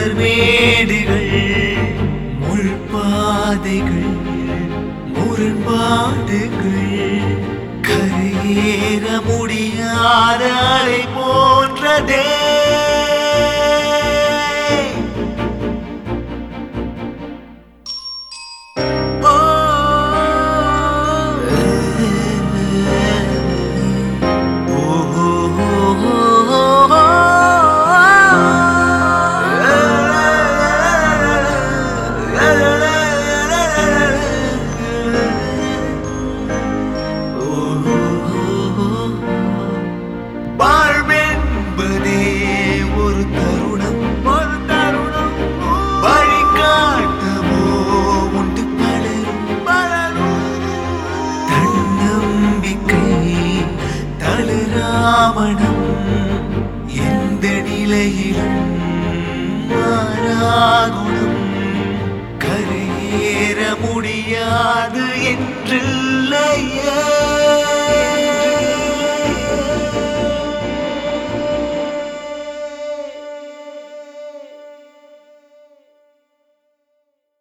மலர்மேடுகள் முள்பாதைகள் முரண்பாடுகள் கரையேற முடியாத அலை போன்றதே ஓ வாழ்வென்பதே ஒரு தருணம் ஒரு தருணம் வழிகாட்டவோ உண்டு பலரும் பலரும் தன்னம்பிக்கை தளராமணம் எந்த நிலையிலும் மாறாகுணம் கரையேற முடியாது என்று